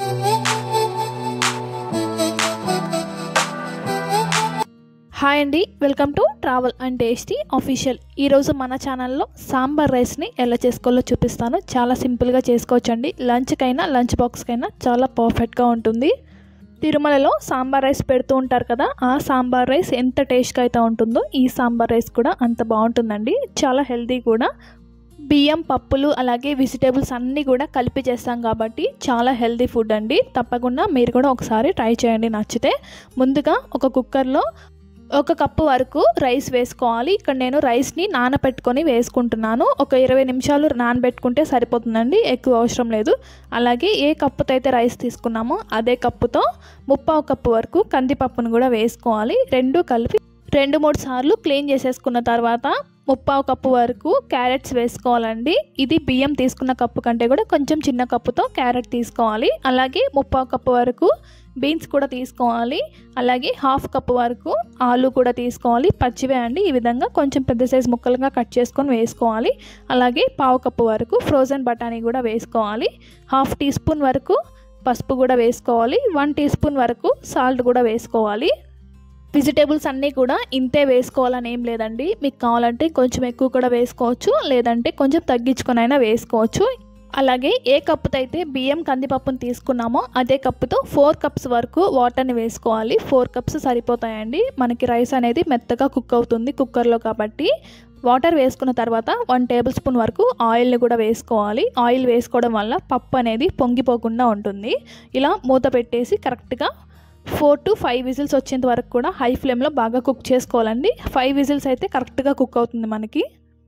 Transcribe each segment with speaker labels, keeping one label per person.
Speaker 1: hi అండి welcome to travel and tasty official ఈరోజు మన ఛానల్లో సాంబార్ రైస్ని ఎలా చేసుకోవాలో చూపిస్తాను చాలా సింపుల్గా చేసుకోవచ్చండి లంచ్కైనా లంచ్ బాక్స్కైనా చాలా పర్ఫెక్ట్గా ఉంటుంది తిరుమలలో సాంబార్ రైస్ పెడుతూ ఉంటారు కదా ఆ సాంబార్ రైస్ ఎంత టేస్ట్గా అయితే ఉంటుందో ఈ సాంబార్ రైస్ కూడా అంత బాగుంటుందండి చాలా హెల్తీ కూడా బియ్యం పప్పులు అలాగే వెజిటేబుల్స్ అన్నీ కూడా కలిపి చేస్తాం కాబట్టి చాలా హెల్తీ ఫుడ్ అండి తప్పకుండా మీరు కూడా ఒకసారి ట్రై చేయండి నచ్చితే ముందుగా ఒక కుక్కర్లో ఒక కప్పు వరకు రైస్ వేసుకోవాలి ఇక్కడ నేను రైస్ని నానబెట్టుకొని వేసుకుంటున్నాను ఒక ఇరవై నిమిషాలు నానబెట్టుకుంటే సరిపోతుందండి ఎక్కువ అవసరం లేదు అలాగే ఏ కప్పుతో అయితే రైస్ తీసుకున్నామో అదే కప్పుతో ముప్పావు కప్పు వరకు కందిపప్పును కూడా వేసుకోవాలి రెండు కలిపి రెండు మూడు సార్లు క్లీన్ చేసేసుకున్న తర్వాత ముప్పావు కప్పు వరకు క్యారెట్స్ వేసుకోవాలండి ఇది బియ్యం తీసుకున్న కప్పు కంటే కూడా కొంచెం చిన్న కప్పుతో క్యారెట్ తీసుకోవాలి అలాగే ముప్పావు కప్పు వరకు బీన్స్ కూడా తీసుకోవాలి అలాగే హాఫ్ కప్ వరకు ఆలు కూడా తీసుకోవాలి పచ్చివే అండి ఈ విధంగా కొంచెం పెద్ద సైజు ముక్కలుగా కట్ చేసుకొని వేసుకోవాలి అలాగే పావు కప్పు వరకు ఫ్రోజన్ బఠానీ కూడా వేసుకోవాలి హాఫ్ టీ స్పూన్ వరకు పసుపు కూడా వేసుకోవాలి వన్ టీ స్పూన్ వరకు సాల్ట్ కూడా వేసుకోవాలి వెజిటేబుల్స్ అన్నీ కూడా ఇంతే వేసుకోవాలని ఏం లేదండి మీకు కావాలంటే కొంచెం ఎక్కువ కూడా వేసుకోవచ్చు లేదంటే కొంచెం తగ్గించుకొని అయినా వేసుకోవచ్చు అలాగే ఏ కప్పుతో అయితే బియ్యం కందిపప్పును తీసుకున్నామో అదే కప్పుతో ఫోర్ కప్స్ వరకు వాటర్ని వేసుకోవాలి ఫోర్ కప్స్ సరిపోతాయండి మనకి రైస్ అనేది మెత్తగా కుక్ అవుతుంది కుక్కర్లో కాబట్టి వాటర్ వేసుకున్న తర్వాత వన్ టేబుల్ స్పూన్ వరకు ఆయిల్ని కూడా వేసుకోవాలి ఆయిల్ వేసుకోవడం వల్ల పప్పు అనేది పొంగిపోకుండా ఉంటుంది ఇలా మూత పెట్టేసి కరెక్ట్గా ఫోర్ టు ఫైవ్ విజిల్స్ వచ్చేంత వరకు కూడా హై ఫ్లేమ్లో బాగా కుక్ చేసుకోవాలండి ఫైవ్ విజిల్స్ అయితే కరెక్ట్గా కుక్ అవుతుంది మనకి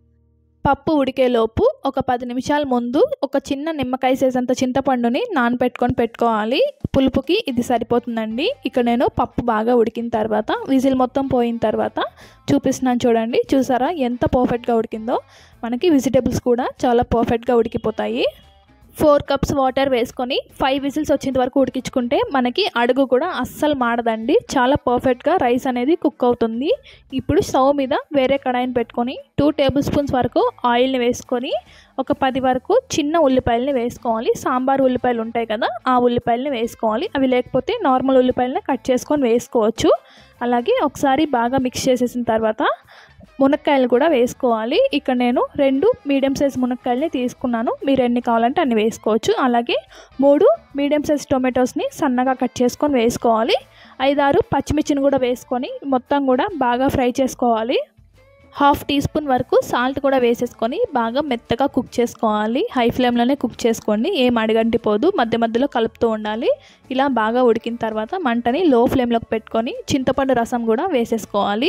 Speaker 1: పప్పు ఉడికేలోపు ఒక పది నిమిషాల ముందు ఒక చిన్న నిమ్మకాయ సైజంత చింతపండుని నానబెట్టుకొని పెట్టుకోవాలి పులుపుకి ఇది సరిపోతుందండి ఇక్కడ నేను పప్పు బాగా ఉడికిన తర్వాత విజిల్ మొత్తం పోయిన తర్వాత చూపిస్తున్నాను చూడండి చూసారా ఎంత పర్ఫెక్ట్గా ఉడికిందో మనకి వెజిటేబుల్స్ కూడా చాలా పర్ఫెక్ట్గా ఉడికిపోతాయి ఫోర్ కప్స్ వాటర్ వేసుకొని ఫైవ్ విజిల్స్ వచ్చేంత వరకు ఉడికించుకుంటే మనకి అడుగు కూడా అస్సలు మాడదండి చాలా పర్ఫెక్ట్గా రైస్ అనేది కుక్ అవుతుంది ఇప్పుడు స్టవ్ మీద వేరే కడాయిని పెట్టుకొని టూ టేబుల్ స్పూన్స్ వరకు ఆయిల్ని వేసుకొని ఒక పది వరకు చిన్న ఉల్లిపాయలని వేసుకోవాలి సాంబార్ ఉల్లిపాయలు ఉంటాయి కదా ఆ ఉల్లిపాయలని వేసుకోవాలి అవి లేకపోతే నార్మల్ ఉల్లిపాయలని కట్ చేసుకొని వేసుకోవచ్చు అలాగే ఒకసారి బాగా మిక్స్ చేసేసిన తర్వాత మునక్కాయలు కూడా వేసుకోవాలి ఇక్కడ నేను రెండు మీడియం సైజ్ మునక్కాయలని తీసుకున్నాను మీరు ఎన్ని కావాలంటే అన్ని వేసుకోవచ్చు అలాగే మూడు మీడియం సైజ్ టొమాటోస్ని సన్నగా కట్ చేసుకొని వేసుకోవాలి ఐదారు పచ్చిమిర్చిని కూడా వేసుకొని మొత్తం కూడా బాగా ఫ్రై చేసుకోవాలి హాఫ్ టీ స్పూన్ వరకు సాల్ట్ కూడా వేసేసుకొని బాగా మెత్తగా కుక్ చేసుకోవాలి హై ఫ్లేమ్లోనే కుక్ చేసుకోండి ఏం అడగంటిపోదు మధ్య మధ్యలో కలుపుతూ ఉండాలి ఇలా బాగా ఉడికిన తర్వాత మంటని లో ఫ్లేమ్లోకి పెట్టుకొని చింతపండు రసం కూడా వేసేసుకోవాలి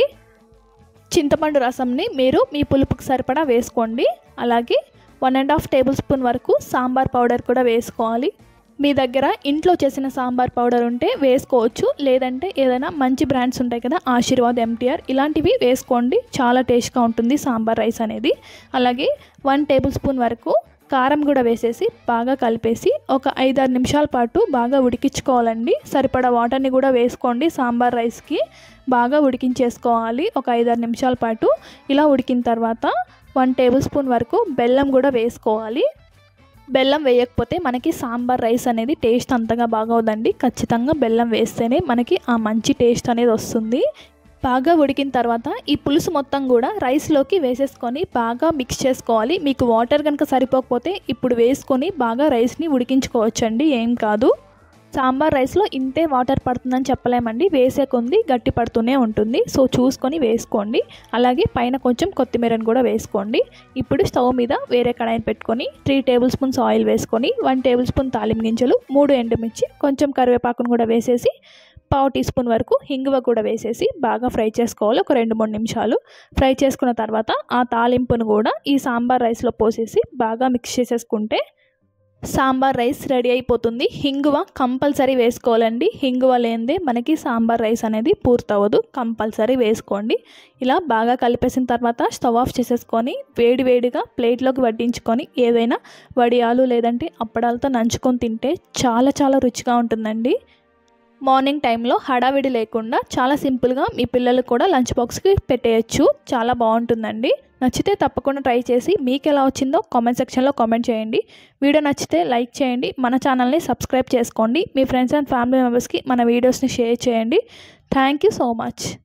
Speaker 1: చింతపండు రసంని మీరు మీ పులుపుకి సరిపడా వేసుకోండి అలాగే one and half tablespoon వరకు సాంబార్ పౌడర్ కూడా వేసుకోవాలి మీ దగ్గర ఇంట్లో చేసిన సాంబార్ పౌడర్ ఉంటే వేసుకోవచ్చు లేదంటే ఏదైనా మంచి బ్రాండ్స్ ఉంటాయి కదా ఆశీర్వాద్ ఎంటీఆర్ ఇలాంటివి వేసుకోండి చాలా టేస్ట్గా ఉంటుంది సాంబార్ రైస్ అనేది అలాగే వన్ టేబుల్ స్పూన్ వరకు కారం కూడా వేసేసి బాగా కలిపేసి ఒక ఐదారు నిమిషాల పాటు బాగా ఉడికించుకోవాలండి సరిపడా వాటర్ని కూడా వేసుకోండి సాంబార్ రైస్కి బాగా ఉడికించేసుకోవాలి ఒక ఐదారు నిమిషాల పాటు ఇలా ఉడికిన తర్వాత వన్ టేబుల్ స్పూన్ వరకు బెల్లం కూడా వేసుకోవాలి బెల్లం వేయకపోతే మనకి సాంబార్ రైస్ అనేది టేస్ట్ అంతగా బాగోదండి ఖచ్చితంగా బెల్లం వేస్తేనే మనకి ఆ మంచి టేస్ట్ అనేది వస్తుంది బాగా ఉడికిన తర్వాత ఈ పులుసు మొత్తం కూడా రైస్లోకి వేసేసుకొని బాగా మిక్స్ చేసుకోవాలి మీకు వాటర్ కనుక సరిపోకపోతే ఇప్పుడు వేసుకొని బాగా రైస్ని ఉడికించుకోవచ్చండి ఏం కాదు సాంబార్ రైస్లో ఇంతే వాటర్ పడుతుందని చెప్పలేమండి వేసే కొంది గట్టి పడుతూనే ఉంటుంది సో చూసుకొని వేసుకోండి అలాగే పైన కొంచెం కొత్తిమీరని కూడా వేసుకోండి ఇప్పుడు స్టవ్ మీద వేరే కడాయిని పెట్టుకొని త్రీ టేబుల్ స్పూన్స్ ఆయిల్ వేసుకొని వన్ టేబుల్ స్పూన్ తాలింపు గింజలు మూడు ఎండుమిర్చి కొంచెం కరివేపాకును కూడా వేసేసి పావు టీ స్పూన్ వరకు హింగువ కూడా వేసేసి బాగా ఫ్రై చేసుకోవాలి ఒక రెండు మూడు నిమిషాలు ఫ్రై చేసుకున్న తర్వాత ఆ తాలింపును కూడా ఈ సాంబార్ రైస్లో పోసేసి బాగా మిక్స్ చేసేసుకుంటే సాంబార్ రైస్ రెడీ అయిపోతుంది హింగువ కంపల్సరీ వేసుకోవాలండి హింగువ లేనిదే మనకి సాంబార్ రైస్ అనేది పూర్తవ్వదు కంపల్సరీ వేసుకోండి ఇలా బాగా కలిపేసిన తర్వాత స్టవ్ ఆఫ్ చేసేసుకొని వేడి వేడిగా ప్లేట్లోకి వడ్డించుకొని ఏదైనా వడియాలు లేదంటే అప్పడాలతో నంచుకొని తింటే చాలా చాలా రుచిగా ఉంటుందండి మార్నింగ్ టైంలో హడావిడి లేకుండా చాలా సింపుల్గా మీ పిల్లలు కూడా లంచ్ బాక్స్కి పెట్టేయచ్చు చాలా బాగుంటుందండి నచ్చితే తప్పకుండా ట్రై చేసి మీకు ఎలా వచ్చిందో కామెంట్ సెక్షన్లో కామెంట్ చేయండి వీడియో నచ్చితే లైక్ చేయండి మన ఛానల్ని సబ్స్క్రైబ్ చేసుకోండి మీ ఫ్రెండ్స్ అండ్ ఫ్యామిలీ మెంబర్స్కి మన వీడియోస్ని షేర్ చేయండి థ్యాంక్ యూ సో మచ్